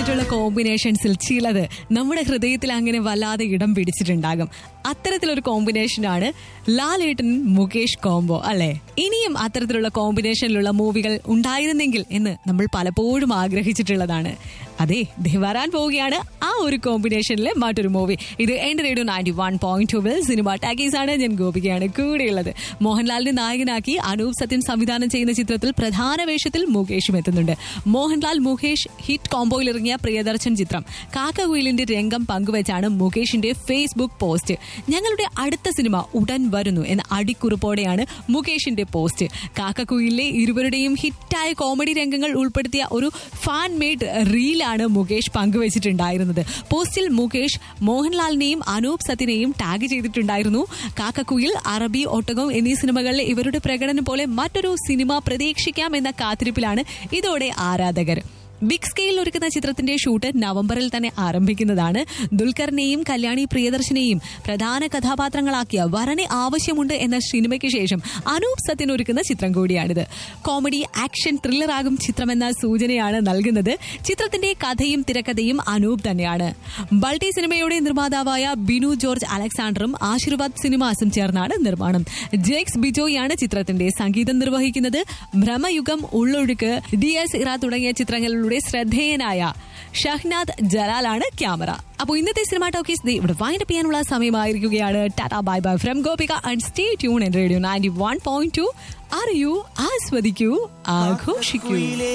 വന്നിട്ടുള്ള കോമ്പിനേഷൻസിൽ ചിലത് നമ്മുടെ ഹൃദയത്തിൽ അങ്ങനെ വല്ലാതെ ഇടം പിടിച്ചിട്ടുണ്ടാകും അത്തരത്തിലൊരു കോമ്പിനേഷനാണ് ലാലേട്ടൻ മുകേഷ് കോംബോ അല്ലെ ഇനിയും അത്തരത്തിലുള്ള കോമ്പിനേഷനിലുള്ള മൂവികൾ ഉണ്ടായിരുന്നെങ്കിൽ എന്ന് നമ്മൾ പലപ്പോഴും ആഗ്രഹിച്ചിട്ടുള്ളതാണ് അതെ ദേ വരാൻ പോവുകയാണ് ആ ഒരു കോമ്പിനേഷനിലെ മറ്റൊരു മൂവി ഇത് എന്റെ റേഡിയോ നയൻറ്റി വൺ പോയിന്റ് ടൂവിൽ സിനിമ ടാക്കീസ് ആണ് ഞാൻ ഗോപികയാണ് കൂടെയുള്ളത് മോഹൻലാലിനെ നായകനാക്കി അനൂപ് സത്യൻ സംവിധാനം ചെയ്യുന്ന ചിത്രത്തിൽ പ്രധാന വേഷത്തിൽ മുകേഷും എത്തുന്നുണ്ട് മോഹൻലാൽ മുകേഷ് ഹിറ്റ് കോംബോയിൽ ഇറങ്ങിയ പ്രിയദർശൻ ചിത്രം കാക്കകുയിലിന്റെ രംഗം പങ്കുവച്ചാണ് മുകേഷിന്റെ ഫേസ്ബുക്ക് പോസ്റ്റ് ഞങ്ങളുടെ അടുത്ത സിനിമ ഉടൻ വരുന്നു എന്ന അടിക്കുറിപ്പോടെയാണ് മുകേഷിന്റെ പോസ്റ്റ് കാക്കക്കുയിലെ ഇരുവരുടെയും ഹിറ്റായ കോമഡി രംഗങ്ങൾ ഉൾപ്പെടുത്തിയ ഒരു ഫാൻ മെയ്ഡ് റീലാണ് മുകേഷ് പങ്കുവച്ചിട്ടുണ്ടായിരുന്നത് പോസ്റ്റിൽ മുകേഷ് മോഹൻലാലിനെയും അനൂപ് സത്യനെയും ടാഗ് ചെയ്തിട്ടുണ്ടായിരുന്നു കാക്കക്കുയിൽ അറബി ഒട്ടകം എന്നീ സിനിമകളിലെ ഇവരുടെ പ്രകടനം പോലെ മറ്റൊരു സിനിമ പ്രതീക്ഷിക്കാം എന്ന കാത്തിരിപ്പിലാണ് ഇതോടെ ആരാധകർ ബിഗ് സ്കെയിൽ ഒരുക്കുന്ന ചിത്രത്തിന്റെ ഷൂട്ട് നവംബറിൽ തന്നെ ആരംഭിക്കുന്നതാണ് ദുൽഖറിനെയും കല്യാണി പ്രിയദർശനെയും പ്രധാന കഥാപാത്രങ്ങളാക്കിയ വരനെ ആവശ്യമുണ്ട് എന്ന സിനിമയ്ക്ക് ശേഷം അനൂപ് സത്യൻ ഒരുക്കുന്ന ചിത്രം കൂടിയാണിത് കോമഡി ആക്ഷൻ ത്രില്ലറാകും ചിത്രമെന്ന സൂചനയാണ് നൽകുന്നത് ചിത്രത്തിന്റെ കഥയും തിരക്കഥയും അനൂപ് തന്നെയാണ് ബൾട്ടി സിനിമയുടെ നിർമ്മാതാവായ ബിനു ജോർജ് അലക്സാണ്ടറും ആശീർവാദ് സിനിമാസും ചേർന്നാണ് നിർമ്മാണം ജേക്സ് ബിജോയാണ് ചിത്രത്തിന്റെ സംഗീതം നിർവഹിക്കുന്നത് ഭ്രമയുഗം ഉള്ളൊഴുക്ക് ഡി എസ് ഇറ തുടങ്ങിയ ചിത്രങ്ങളിലൂടെ ശ്രദ്ധേയനായ ഷഹ്നാദ് ജലാലാണ് ക്യാമറ അപ്പോൾ ഇന്നത്തെ സിനിമ ടോക്കീസ് ദേ ഇവിടെ വൈൻഡ് ചെയ്യാനുള്ള സമയമായിരിക്കുകയാണ് tata bye bye from Gopika and stay tune in radio ninety one point two അറിയൂ ആസ്വദിക്കൂ ആഘോഷിക്കൂ കുയിലേ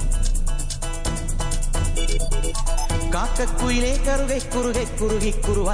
കാക്കക്കുയിലേ കറുകെ കുറുകെ കുറുകി കുറുവ